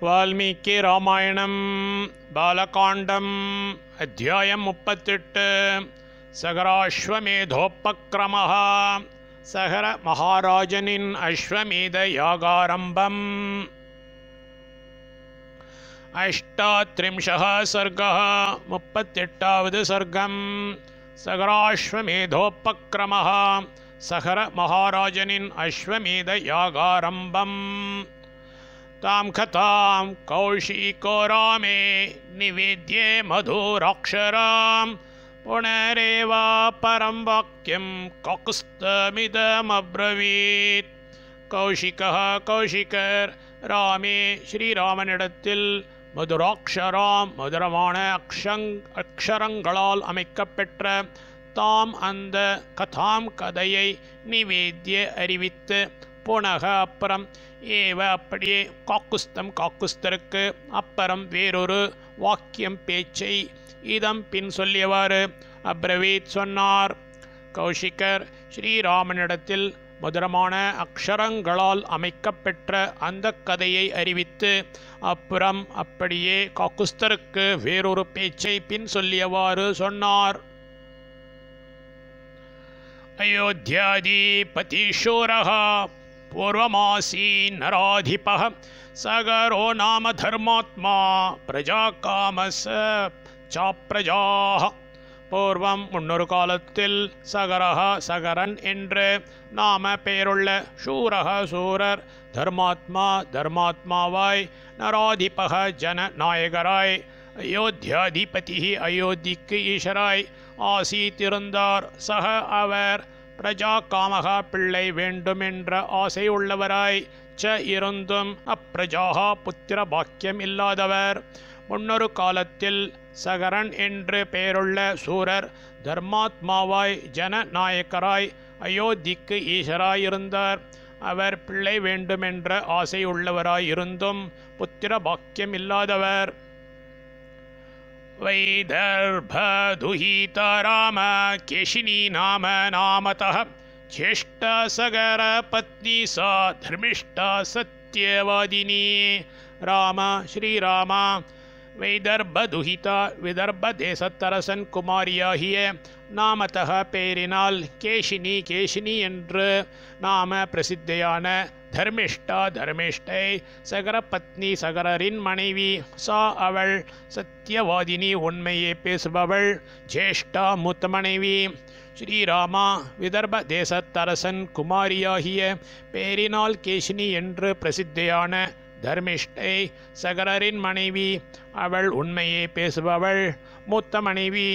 வால்மீகி ராமாயணம் பாலகாண்டம் அத்தியாயம் முப்பத்தெட்டு சகராஸ்வமேதோபக்ரமः சகர மகாராஜனின் அஸ்வமேத யாகாரம்பம் अष्टात्रिंशः सर्गः मुप्पत्येट्टावद् सर्गम् सगराश्वमेधोपक्रमः सहर महाराजनिन् अश्वमेधयागारम्भम् तां कथां कौशिको रामे निवेद्ये मधुराक्षरां पुनरेव परं वाक्यं ककुस्तमिदमब्रवीत् கௌஷிகः கௌஷிகர் ராமே ஸ்ரீராமனிடத்தில் மதுராக்ஷராம் மதுரமான அக்ஷங் அக்ஷரங்களால் அமைக்கப்பெற்ற தாம் அந்த கதாம் கதையை நிவேத்திய அறிவித்து புனக அப்புறம் ஏவ அப்படியே காக்குஸ்தம் காக்குஸ்தருக்கு அப்புறம் வேறொரு வாக்கியம் பேச்சை இதம் பின் சொல்லியவாறு அப்ரவீத் சொன்னார் கௌஷிகர் ஸ்ரீராமனிடத்தில் மதுரமான அக்ஷரங்களால் அமைக்கப்பெற்ற அந்த கதையை அறிவித்து அப்புறம் அப்படியே காக்குஸ்தருக்கு வேறொரு பேச்சை பின் சொல்லியவாறு சொன்னார் अयोध्याधिपतिशूरः पूर्वमासीन्नराधिपः सगरो नाम धर्मात्मा प्रजाकामस चाप्रजाः பூர்வம் முன்னொரு காலத்தில் சகரஹ சகரன் என்று நாம பெயருள்ள சூரக சூரர் தர்மாத்மா தர்மாத்மாவாய் நராதிபக ஜன நாயகராய் அயோத்தியாதிபதி அயோத்திக்கு ஈஸ்வராய் ஆசீத்திருந்தார் சக அவர் பிரஜா காமகா பிள்ளை வேண்டுமென்ற ஆசை உள்ளவராய் ச இருந்தும் அப்பிரஜாகா புத்திர பாக்கியம் இல்லாதவர் முன்னொரு காலத்தில் சகரன் என்று பெயருள்ள சூரர் தர்மாத்மாவாய் ஜனநாயக்கராய் அயோத்திக்கு ஈஸ்வராயிருந்தார் அவர் பிள்ளை வேண்டுமென்ற ஆசை உள்ளவராய் இருந்தும் புத்திர பாக்கியம் இல்லாதவர் वैदर्भदुहिता राम केशिनी नाम नामतः ज्येष्ठसगरपत्नी सा धर्मिष्ठा सत्यवादिनी राम श्रीराम வைதர்பதுஹிதா விதர்பதேசத்தரசன் குமாரியாகிய நாமத்தக பெயரினால் கேஷினி கேஷினி என்று நாம பிரசித்தையான தர்மிஷ்டா தர்மிஷ்டை சகரபத்னி சகரரின் மனைவி சா அவள் சத்தியவாதினி உண்மையே பேசுபவள் ஜேஷ்டா மூத்த மனைவி ஸ்ரீராமா விதர்ப தேசத்தரசன் குமாரியாகிய பேரினால் கேஷினி என்று பிரசித்தியான தர்மிஷ்டை சகரரின் மனைவி அவள் உண்மையே பேசுபவள் மூத்த மனைவி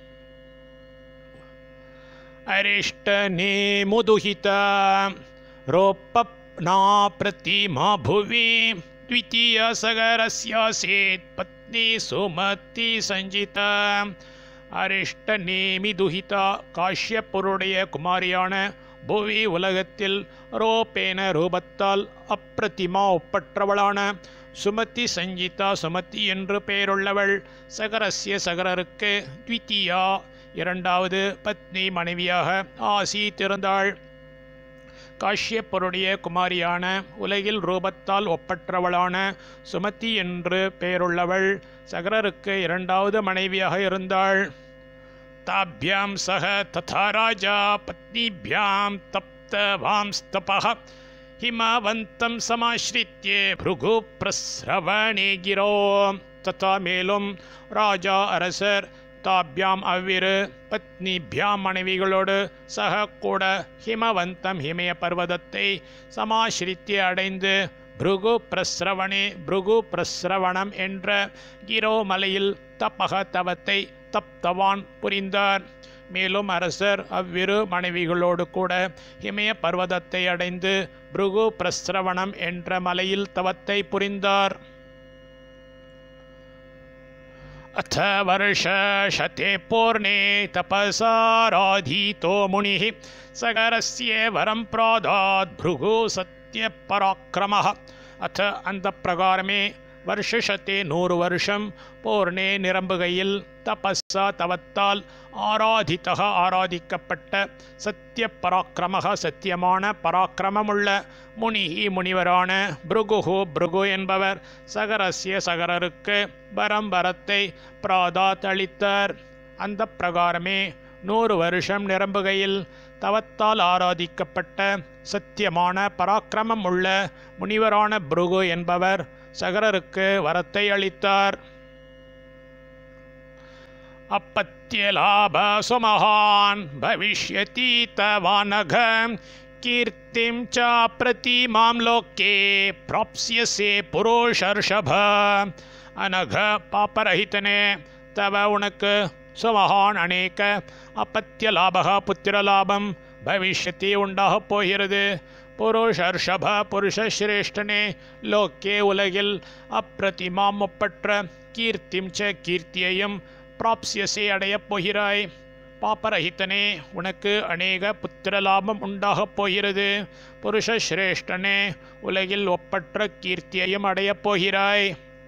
அரிஷ்டனே முதுஹித ரோப்பப்னா பிரதிமா புவி द्वितीय सगरस्यासीत् पत्नी सुमति சஞ்சிதா அரிஷ்டநேமி துஹிதா காஷ்யப்பருடைய குமாரியான புவி உலகத்தில் ரோபேன ரூபத்தால் அப்பிரதிமா ஒப்பற்றவளான சுமதி சஞ்சிதா சுமதி என்று பெயருள்ளவள் சகரஸ்ய சகரருக்கு த்வித்தியா இரண்டாவது பத்னி மனைவியாக ஆசீத்திருந்தாள் காஷ்யப்பருடைய குமாரியான உலகில் ரூபத்தால் ஒப்பற்றவளான சுமதி என்று பெயருள்ளவள் சகரருக்கு இரண்டாவது மனைவியாக இருந்தாள் ताभ्यां सह तथा राजा पत्नीभ्यां तप्तवांस्तपः हिमवन्तं समाश्रित्य भृगुप्रस्रवणे गिरो तथा மேலும் ராஜா அரசர் தாபியாம் அவ்விரு பத்னிபியாம் மனைவிகளோடு சக கூட ஹிமவந்தம் ஹிமய பர்வதத்தை சமாசிரித்து அடைந்து பிருகு பிரஸ்ரவணே பிருகு பிரஸ்ரவணம் என்ற கிரோ மலையில் தப்பக தவத்தை தப்தவான் புரிந்தார் மேலும் அரசர் அவ்விரு மனைவிகளோடு கூட இமய பர்வதத்தை அடைந்து பிருகு பிரஸ்ரவணம் என்ற மலையில் தவத்தை புரிந்தார் अथ वर्षशते पूर्णे तपसाराधीतो मुनिः सगरस्य वरं प्रादात् भृगु सत्यपराक्रमः अथ அந்த பிரகாரமே வருஷத்தே நூறு வருஷம் போர்ணே நிரம்புகையில் தபஸா தவத்தால் ஆராதித்தக ஆராதிக்கப்பட்ட சத்திய பராக்கிரமக சத்தியமான பராக்கிரமமுள்ள முனிஹி முனிவரான பிருகுஹு பிருகு என்பவர் சகரஸ்ய சகரருக்கு வரம் வரத்தை பிராதாத் அளித்தார் அந்த பிரகாரமே நூறு வருஷம் நிரம்புகையில் தவத்தால் ஆராதிக்கப்பட்ட சத்தியமான பராக்கிரமம் உள்ள முனிவரான பிருகு என்பவர் சகரருக்கு வரத்தை அளித்தார் अपत्यलाभ सुमहान् भविष्यति तवानघ कीर्तिं च प्रतिमां लोके प्राप्स्यसे पुरुषर्षभ अनघ பாப்பரஹிதனே தவ உனக்கு சுமகான் அநேக அப்பத்திய லாபக புத்திர லாபம் பவிஷ்யத்தி உண்டாகப் போகிறது புருஷர்ஷப புருஷ சிரேஷ்டனே லோக்கே உலகில் அப்பிரதிமாம் ஒப்பற்ற கீர்த்திம் ச கீர்த்தியையும் பிராப்சியசே அடையப் போகிறாய் பாப்பரஹிதனே உனக்கு அநேக புத்திர லாபம் உண்டாகப் போகிறது புருஷ சிரேஷ்டனே உலகில் ஒப்பற்ற கீர்த்தியையும் அடையப் போகிறாய்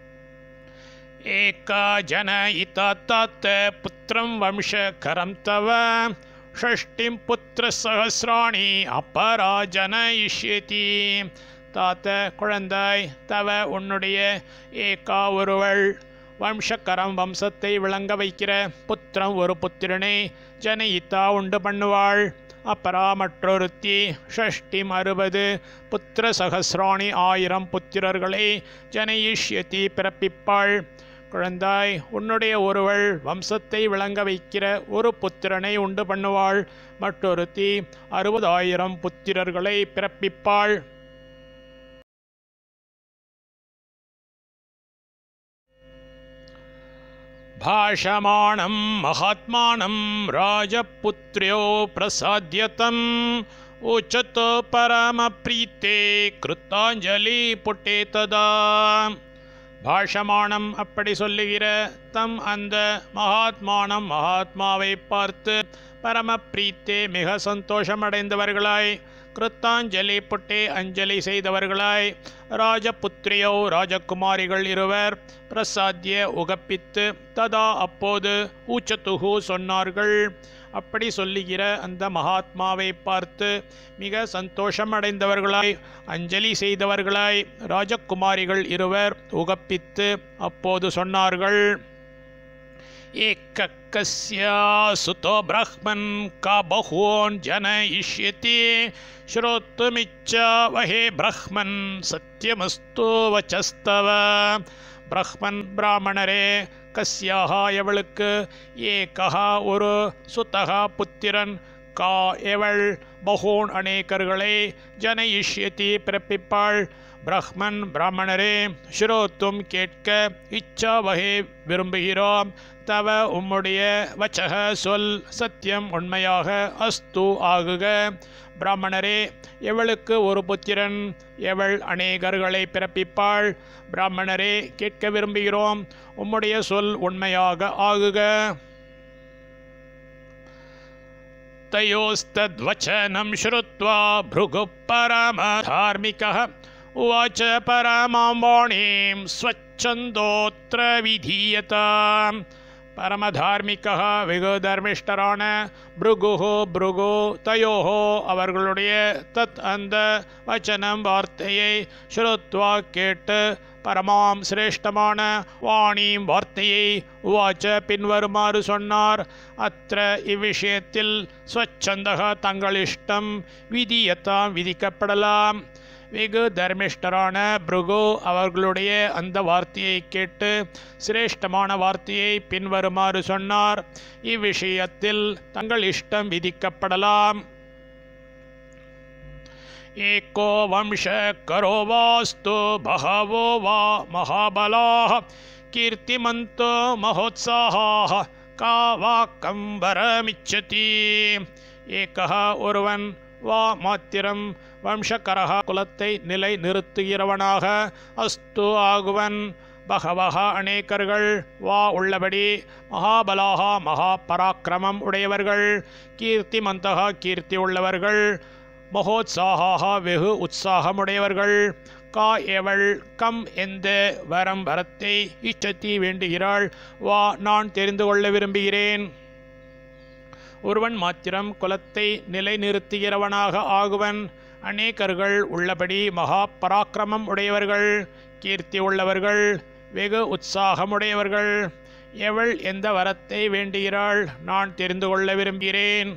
ஏகா ஜன இதாத்த புத்திரம் வம்சகரம் தவ ஷஷ்டிம் புத்திர சகசிராணி அப்பரா ஜனயிஷ்யதி தாத்த குழந்தாய் தவ உன்னுடைய ஏகா ஒருவள் வம்சக்கரம் வம்சத்தை விளங்க வைக்கிற புத்திரம் ஒரு புத்திரனை ஜனயித்தா உண்டு பண்ணுவாள் அப்பரா மற்றொருத்தி ஷஷ்டிம் அறுபது புத்திர சகசிராணி ஆயிரம் புத்திரர்களை ஜனயிஷ்யதி பிறப்பிப்பாள் குழந்தாய் உன்னுடைய ஒருவள் வம்சத்தை விளங்க வைக்கிற ஒரு புத்திரனை உண்டு பண்ணுவாள் மற்றொருத்தி அறுபதாயிரம் புத்திரர்களை பிறப்பிப்பாள் भाषमाणं महात्मानं राजपुत्र्यो प्रसाद्यतम् उचत परमप्रीते கிருத்தாஞ்சலி ததா பாஷமானம் அப்படி சொல்லுகிற தம் அந்த மகாத்மானம் மகாத்மாவை பார்த்து பரம பிரீத்தே மிக சந்தோஷமடைந்தவர்களாய் கிருத்தாஞ்சலி புட்டே அஞ்சலி செய்தவர்களாய் ராஜபுத்திரியோ ராஜகுமாரிகள் இருவர் பிரசாத்திய உகப்பித்து ததா அப்போது ஊச்சத்துகு சொன்னார்கள் அப்படி சொல்லுகிற அந்த மகாத்மாவை பார்த்து மிக சந்தோஷம் அடைந்தவர்களாய் அஞ்சலி செய்தவர்களாய் ராஜகுமாரிகள் இருவர் உகப்பித்து அப்போது சொன்னார்கள் एककस्या सुतो ब्रह्मन् का बहून् जनयिष्यति श्रोतुमिच्छा वहे ब्रह्मन् சத்தியமஸ்து வச்சஸ்தவ பிரஹ்மன் பிராமணரே கஸ்யாக எவளுக்கு ஏகா ஒரு சுத்தகா புத்திரன் கா எவள் பகூன் அநேகர்களை ஜனயிஷ்யதி பிறப்பிப்பாள் பிரஹ்மன் பிராமணரே ஸ்ரோத்தும் கேட்க இச்சா வகை விரும்புகிறோம் தவ உம்முடைய வச்சக சொல் சத்தியம் உண்மையாக அஸ்து ஆகுக பிராமணரே எவளுக்கு ஒரு புத்திரன் எவள் அநேகர்களை பிறப்பிப்பாள் பிராமணரே கேட்க விரும்புகிறோம் உம்முடைய சொல் உண்மையாக ஆகுக तयोस्तद्वचनं श्रुत्वा भृगुः परमधार्मिकः उवाच परमां वाणीं स्वच्छन्दोऽत्र विधीयताम् பரமதார்மிகா வெகு தர்மிஷ்டரான பிருகுஹோ பிருகு தயோஹோ அவர்களுடைய தத் அந்த வச்சனம் வார்த்தையை ஸ்ருத்வா கேட்டு பரமாம் சிரேஷ்டமான வாணியும் வார்த்தையை உவாச்ச பின்வருமாறு சொன்னார் அத்த இவ்விஷயத்தில் ஸ்வச்சந்தக தங்கள் இஷ்டம் விதியத்தாம் விதிக்கப்படலாம் வெகு தர்மிஷ்டரான பிருகு அவர்களுடைய அந்த வார்த்தையை கேட்டு சிரேஷ்டமான வார்த்தையை பின்வருமாறு சொன்னார் இவ்விஷயத்தில் தங்கள் இஷ்டம் விதிக்கப்படலாம் एको वंशकरो वास्तु बहवो वा महाबलाः कीर्तिमन्तो महोत्साहाः का वा कम्बरमिच्छति एकः ஒருவன் வா மாத்திரம் வம்சகரக குலத்தை நிலை நிறுத்துகிறவனாக அஸ்து ஆகுவன் பகவக அநேகர்கள் வா உள்ளபடி மகாபலாக மகா பராக்கிரமம் உடையவர்கள் கீர்த்தி மந்தகா கீர்த்தி உள்ளவர்கள் மகோத்சாகா வெகு உற்சாகமுடையவர்கள் கா எவள் கம் எந்த வரம் வரத்தை இஷ்டத்தி வேண்டுகிறாள் வா நான் தெரிந்து கொள்ள விரும்புகிறேன் ஒருவன் மாத்திரம் குலத்தை நிலைநிறுத்துகிறவனாக ஆகுவன் அநேகர்கள் உள்ளபடி மகா பராக்கிரமம் உடையவர்கள் கீர்த்தி உள்ளவர்கள் வெகு உற்சாகமுடையவர்கள் எவள் எந்த வரத்தை வேண்டுகிறாள் நான் தெரிந்து கொள்ள விரும்புகிறேன்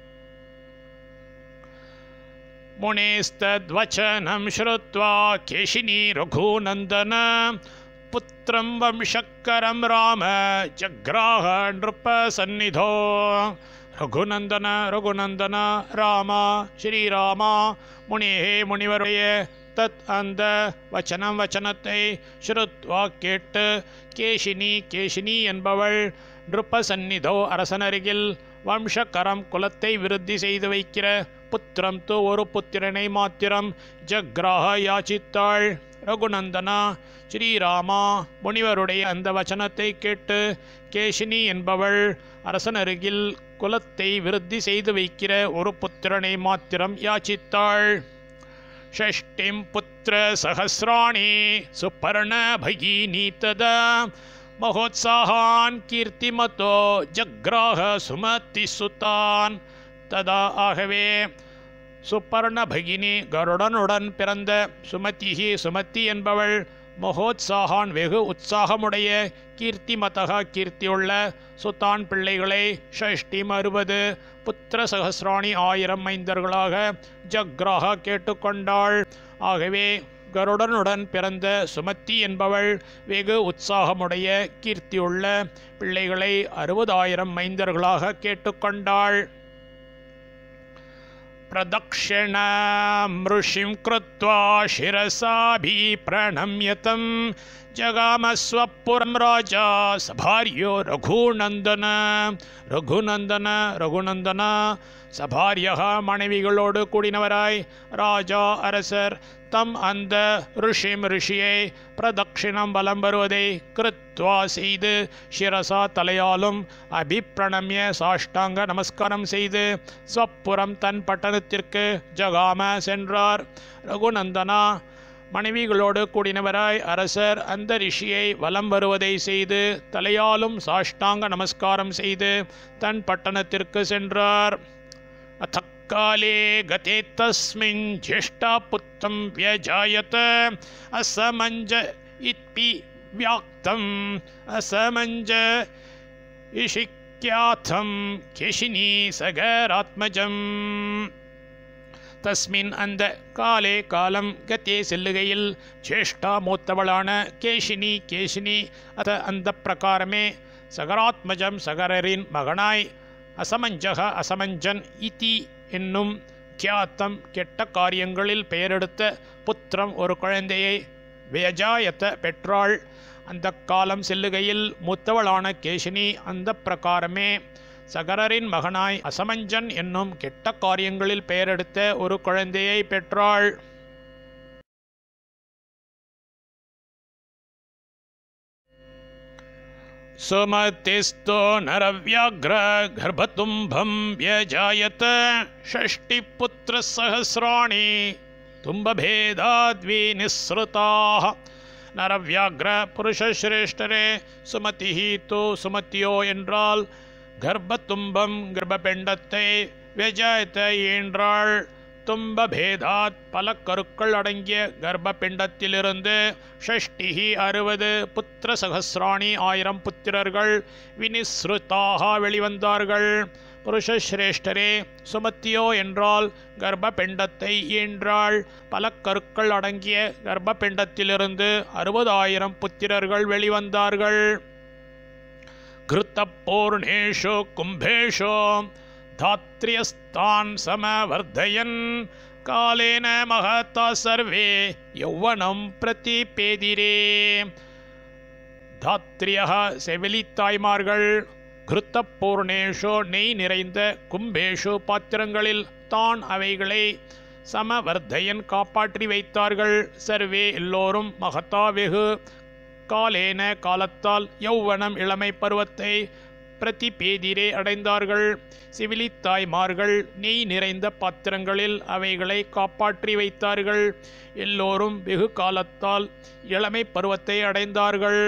मुनेस्तद्वचनं श्रुत्वा केशिनी रघुनन्दन पुत्रं वंशकरं राम जग्राह नृपसन्निधो ரகுநந்தன ரகுநந்தன ராமா ஸ்ரீராமா முனியே முனிவருடைய தத் அந்த வச்சனம் வச்சனத்தை ஸ்ருத்வா கேட்டு கேஷினி கேஷினி என்பவள் நிருப்பசந்நிதோ அரசனருகில் வம்சகரம் குலத்தை விருத்தி செய்து வைக்கிற புத்திரம் தோ ஒரு புத்திரனை மாத்திரம் ஜக்ராக யாச்சித்தாள் ரகுநந்தனா ஸ்ரீராமா முனிவருடைய அந்த வச்சனத்தை கேட்டு கேஷினி என்பவள் அரசனருகில் குலத்தை விருத்தி செய்து வைக்கிற ஒரு புத்திரனை மாத்திரம் யாச்சித்தாள் षष्टिं पुत्रसहस्राणि सुपर्णभगिनी तदा महोत्साहान् कीर्तिमतो जग्राह சுமதிசுதான் ததா ஆகவே சுப்பர்ணபகினி கருடனுடன் பிறந்த சுமதிஹி சுமதி என்பவள் மகோத்சாகான் வெகு உற்சாகமுடைய கீர்த்திமதக கீர்த்தியுள்ள சுத்தான் பிள்ளைகளை ஷஷ்டிம் அறுபது புத்திர சகசிராணி ஆயிரம் மைந்தர்களாக ஜக்ராக கேட்டுக்கொண்டாள் ஆகவே கருடனுடன் பிறந்த சுமத்தி என்பவள் வெகு உற்சாகமுடைய கீர்த்தியுள்ள பிள்ளைகளை அறுபதாயிரம் மைந்தர்களாக கேட்டுக்கொண்டாள் प्रदक्षिणां ऋषिं कृत्वा शिरसाभिप्रणम्यतं जगामस्वपुरं राजा सभार्यो रघुनन्दन ரகுநந்தன ரகுநந்தன சபாரியக மனைவிகளோடு கூடினவராய் ராஜா அரசர் தம் அந்த ரிஷிம் ரிஷியை பிரதட்சிணம் வலம் வருவதை கிருத்வா செய்து சிரசா தலையாலும் அபிப்பிரணமிய சாஷ்டாங்க நமஸ்காரம் செய்து ஸ்வப்புறம் தன் பட்டணத்திற்கு ஜகாம சென்றார் ரகுநந்தனா மனைவிகளோடு கூடினவராய் அரசர் அந்த ரிஷியை வலம் வருவதை செய்து தலையாலும் சாஷ்டாங்க நமஸ்காரம் செய்து தன் பட்டணத்திற்கு சென்றார் अथकाले गते तस्मिन् ज्येष्ठापुत्रं व्यजायत असमञ्ज इति व्याक्तम् असमञ्ज इशिक्याथं केशिनी सगरात्मजम् தஸ்மின் அந்த காலே காலம் கத்தே செல்லுகையில் ஜேஷ்டா மூத்தவளான கேஷினி கேஷினி அத அந்த பிரகாரமே சகராத்மஜம் சகரரின் மகனாய் அசமஞ்சக அசமஞ்சன் இதி என்னும் கியாத்தம் கெட்ட காரியங்களில் பெயரெடுத்த புத்திரம் ஒரு குழந்தையை வியஜாயத்த பெற்றாள் அந்த காலம் செல்லுகையில் மூத்தவளான கேஷினி அந்த பிரகாரமே சகரரின் மகனாய் அசமஞ்சன் என்னும் கெட்ட காரியங்களில் பெயரெடுத்த ஒரு குழந்தையை பெற்றாள் सुमतिस्तो नरव्याघ्र गर्भतुम्भं व्यजायत षष्टिपुत्रसहस्राणि तुम्बभेदाद्विनिःसृताः நரவியாக்ர புருஷஸ்ரேஷ்டரே சுமதிஹி தோ சுமத்தியோ என்றால் கர்ப்பத்தும்பம் கர்ப்பபெண்டத்தை வெஜாயத்த ஈன்றாள் தும்ப பேதாத் பல கருக்கள் அடங்கிய கர்ப்பபிண்டத்திலிருந்து ஷஷ்டிஹி அறுபது புத்திர சகசிராணி ஆயிரம் புத்திரர்கள் வினிஸ்ருதாக வெளிவந்தார்கள் புருஷஸ்ரேஷ்டரே சுமத்தியோ என்றால் கர்ப்பபிண்டத்தை ஈன்றாள் பல கருக்கள் அடங்கிய கர்ப்பபிண்டத்திலிருந்து அறுபதாயிரம் புத்திரர்கள் வெளிவந்தார்கள் घृतपूर्णेषु कुम्भेषु धात्र्यस्तान् समवर्धयन् कालेन महता सर्वे यौवनं प्रतिपेदिरे தாத்ரியக செவிலித்தாய்மார்கள் கிருத்தப்பூர்ணேஷோ நெய் நிறைந்த கும்பேஷு பாத்திரங்களில் தான் அவைகளை சமவர்த்தையன் காப்பாற்றி வைத்தார்கள் சர்வே எல்லோரும் மகத்தா வெகு காலேன காலத்தால் யௌவனம் இளமை பருவத்தை பிரதிபேதிரே அடைந்தார்கள் சிவிலித்தாய்மார்கள் நெய் நிறைந்த பாத்திரங்களில் அவைகளை காப்பாற்றி வைத்தார்கள் எல்லோரும் வெகு காலத்தால் இளமை பருவத்தை அடைந்தார்கள்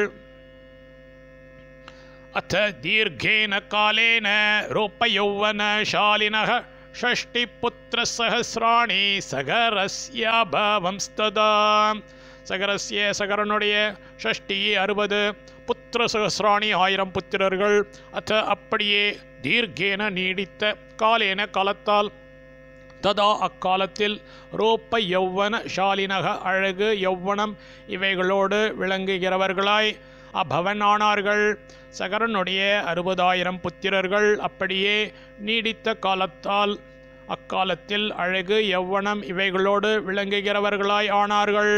अथ दीर्घेन कालेन रूपयौवनशालिनः षष्टिपुत्रसहस्राणि सगरस्याभवंस्तदा சகரஸ்ய சகரனுடைய ஷஷ்டி அறுபது புத்திர சகசிராணி ஆயிரம் புத்திரர்கள் அத்த அப்படியே தீர்க்கேன நீடித்த காலேன காலத்தால் ததா அக்காலத்தில் ரூப யௌவன ஷாலினக அழகு யௌவனம் இவைகளோடு விளங்குகிறவர்களாய் அபவன் ஆனார்கள் சகரனுடைய அறுபதாயிரம் புத்திரர்கள் அப்படியே நீடித்த காலத்தால் அக்காலத்தில் அழகு யௌவனம் இவைகளோடு விளங்குகிறவர்களாய் ஆனார்கள்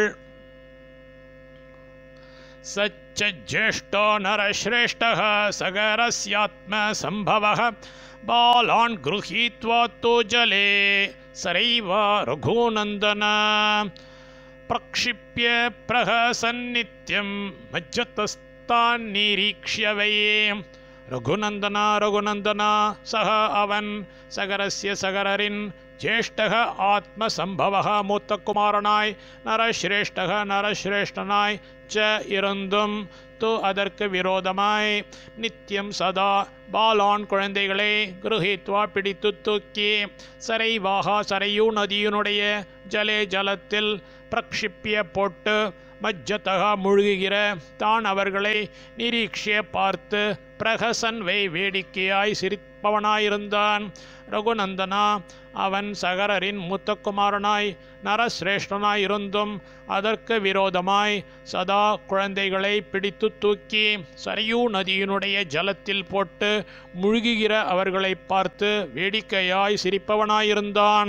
सच्च ज्येष्ठो नरश्रेष्ठः सगरस्यात्मसम्भवः बालान् गृहीत्वा तु जले सरैव रघुनन्दन प्रक्षिप्य प्रहसन्नित्यं मज्जतस्तान्निरीक्ष्य वै ரகுநந்தனா ரகுநந்தனா சக அவன் சகரஸ்ய சகரரின் ஜேஷ்டக ஆத்மசம்பவக மூத்த குமாரனாய் நரஸ்ரேஷ்டக நரஸ்ரேஷ்டனாய் ச இருந்தும் து அதற்கு விரோதமாய் நித்தியம் சதா பாலான் குழந்தைகளை குருஹித்வா பிடித்து தூக்கி சரைவாகா சரையூ நதியினுடைய ஜலே ஜலத்தில் பிரக்ஷிப்பிய போட்டு மஜ்ஜத்தகா முழுகுகிற தான் அவர்களை நிரீக்ஷிய பார்த்து பிரகசன் வை வேடிக்கையாய் சிரிப்பவனாயிருந்தான் ரகுநந்தனா அவன் சகரரின் மூத்த குமாரனாய் நரசிரேஷ்டனாய் இருந்தும் அதற்கு விரோதமாய் சதா குழந்தைகளை பிடித்து தூக்கி சரையூ நதியினுடைய ஜலத்தில் போட்டு முழுகுகிற அவர்களை பார்த்து வேடிக்கையாய் சிரிப்பவனாயிருந்தான்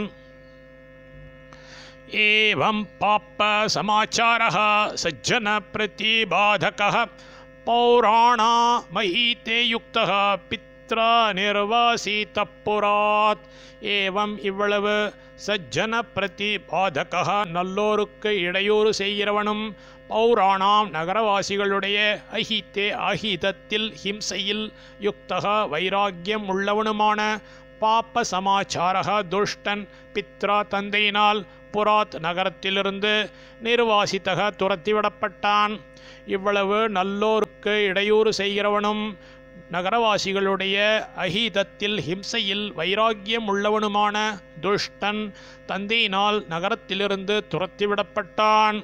एवं पापसमाचारः सज्जनप्रतिबाधकः पौराणा महीते युक्तः பித்ரா நிர்வாசித்த புராத் ஏவம் இவ்வளவு சஜ்ஜன பிரதிபாதகா நல்லோருக்கு இடையூறு செய்கிறவனும் பௌராணாம் நகரவாசிகளுடைய அஹித்தே அஹிதத்தில் ஹிம்சையில் யுக்தகா வைராக்கியம் உள்ளவனுமான பாப்ப சமாச்சாரக துஷ்டன் பித்ரா தந்தையினால் புராத் நகரத்திலிருந்து நிர்வாசித்தக துரத்திவிடப்பட்டான் இவ்வளவு நல்லோருக்கு இடையூறு செய்கிறவனும் நகரவாசிகளுடைய அஹீதத்தில் ஹிம்சையில் வைராக்கியம் உள்ளவனுமான துஷ்டன் தந்தையினால் நகரத்திலிருந்து துரத்திவிடப்பட்டான்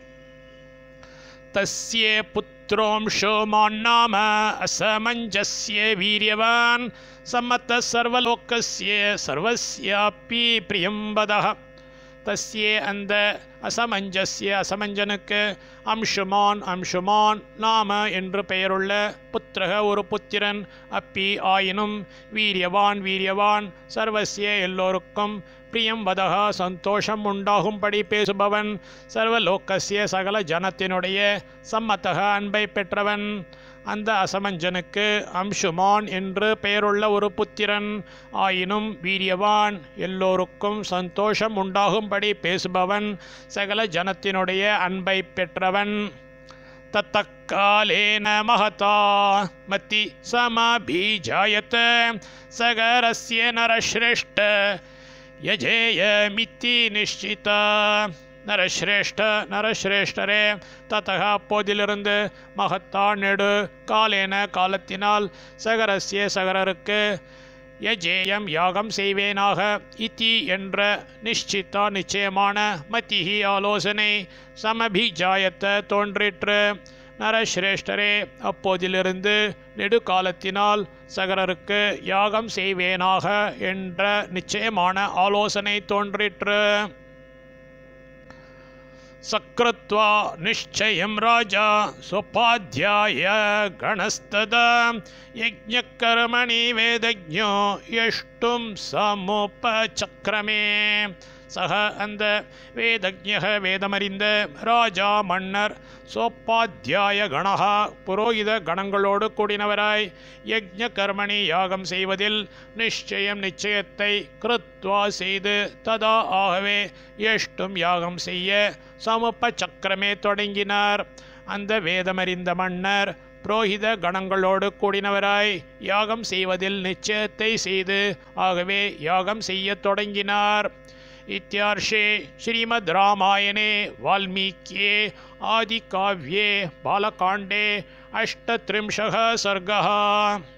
तस्य पुत्रोंशो मान्नाम असमञ्जस्य वीर्यवान् सम्मतः सर्वलोकस्य सर्वस्यापि प्रियं वदः தஸ்யே அந்த அசமஞ்சஸ்ய அசமஞ்சனுக்கு அம்ஷுமான் அம்ஷுமான் நாம என்று பெயருள்ள புத்திரக ஒரு புத்திரன் அப்பி ஆயினும் வீரியவான் வீரியவான் சர்வசிய எல்லோருக்கும் பிரியம் வதகா சந்தோஷம் உண்டாகும்படி பேசுபவன் சர்வலோக்கசிய சகல ஜனத்தினுடைய சம்மத்தக அன்பை பெற்றவன் அந்த அசமஞ்சனுக்கு அம்ஷுமான் என்று பெயருள்ள ஒரு புத்திரன் ஆயினும் வீரியவான் எல்லோருக்கும் சந்தோஷம் உண்டாகும்படி பேசுபவன் சகல ஜனத்தினுடைய அன்பை பெற்றவன் तत्तत्कालेन महता मति समभिजायत सगरस्य नरश्रेष्ठ यजेयमिति निश्चित நரஸ்ரேஷ்ட நரஸ்ரேஷ்டரே தத்தக அப்போதிலிருந்து மகத்தா நெடு காலேன காலத்தினால் சகரஸ்ய சகரருக்கு யஜேயம் யாகம் செய்வேனாக இதி என்ற நிಶ್ಚಿತ நிச்சயமான மத்திஹி ஆலோசனை சமபிஜாயத்த தோன்றிற்று நரஸ்ரேஷ்டரே அப்போதிலிருந்து நெடுகாலத்தினால் சகரருக்கு யாகம் செய்வேனாக என்ற நிச்சயமான ஆலோசனை தோன்றிற்று सकृत्वा निश्चयं राजा स्वोपाध्याय गणस्तदा यज्ञकर्मणि वेदज्ञो यष्टुं समुपचक्रमे சக அந்த வேதஜக வேதமறிந்த ராஜா மன்னர் சோப்பாத்தியாய கணகா புரோகித கணங்களோடு கூடினவராய் யஜ்ஞ கர்மணி யாகம் செய்வதில் நிச்சயம் நிச்சயத்தை கிருத்வா செய்து ததா ஆகவே எஷ்டும் யாகம் செய்ய சமுப்ப சக்கரமே தொடங்கினார் அந்த வேதமறிந்த மன்னர் புரோகித கணங்களோடு கூடினவராய் யாகம் செய்வதில் நிச்சயத்தை செய்து ஆகவே யாகம் செய்யத் தொடங்கினார் इत्यार्षे श्रीमद् रामायणे वाल्मीक्ये आदिकाव्ये बालकाण्डे अष्टत्रिंशः सर्गः